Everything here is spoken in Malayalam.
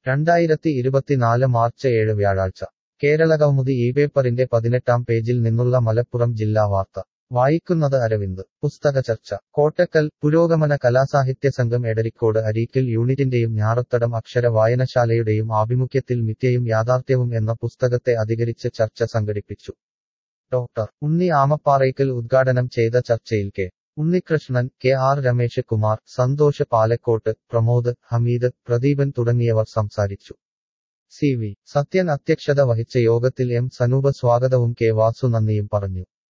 രണ്ടായിരത്തി ഇരുപത്തിനാല് മാർച്ച് ഏഴ് വ്യാഴാഴ്ച കേരളകൗമുദി ഈ പേപ്പറിന്റെ പതിനെട്ടാം പേജിൽ നിന്നുള്ള മലപ്പുറം ജില്ലാ വാർത്ത വായിക്കുന്നത് അരവിന്ദ് പുസ്തക ചർച്ച കോട്ടക്കൽ പുരോഗമന കലാസാഹിത്യ സംഘം എടരിക്കോട് അരീക്കൽ യൂണിറ്റിന്റെയും ഞാറത്തടം അക്ഷര വായനശാലയുടെയും ആഭിമുഖ്യത്തിൽ മിഥ്യയും യാഥാർത്ഥ്യവും എന്ന പുസ്തകത്തെ അധികരിച്ച് ചർച്ച സംഘടിപ്പിച്ചു ഡോക്ടർ ഉണ്ണി ആമപ്പാറയ്ക്കൽ ഉദ്ഘാടനം ചെയ്ത ചർച്ചയിൽ K Unnikrishnan K R Ramesh Kumar Santhosh Palakkottu Pramod Hameed Pradeepan തുടങ്ങിയവർ സംസാരിച്ചു സി വി സത്യൻ അധ്യക്ഷത വഹിച്ച യോഗത്തിൽ എം സനൂപ സ്വാഗതവും കെ വാസു നന്ദിയും പറഞ്ഞു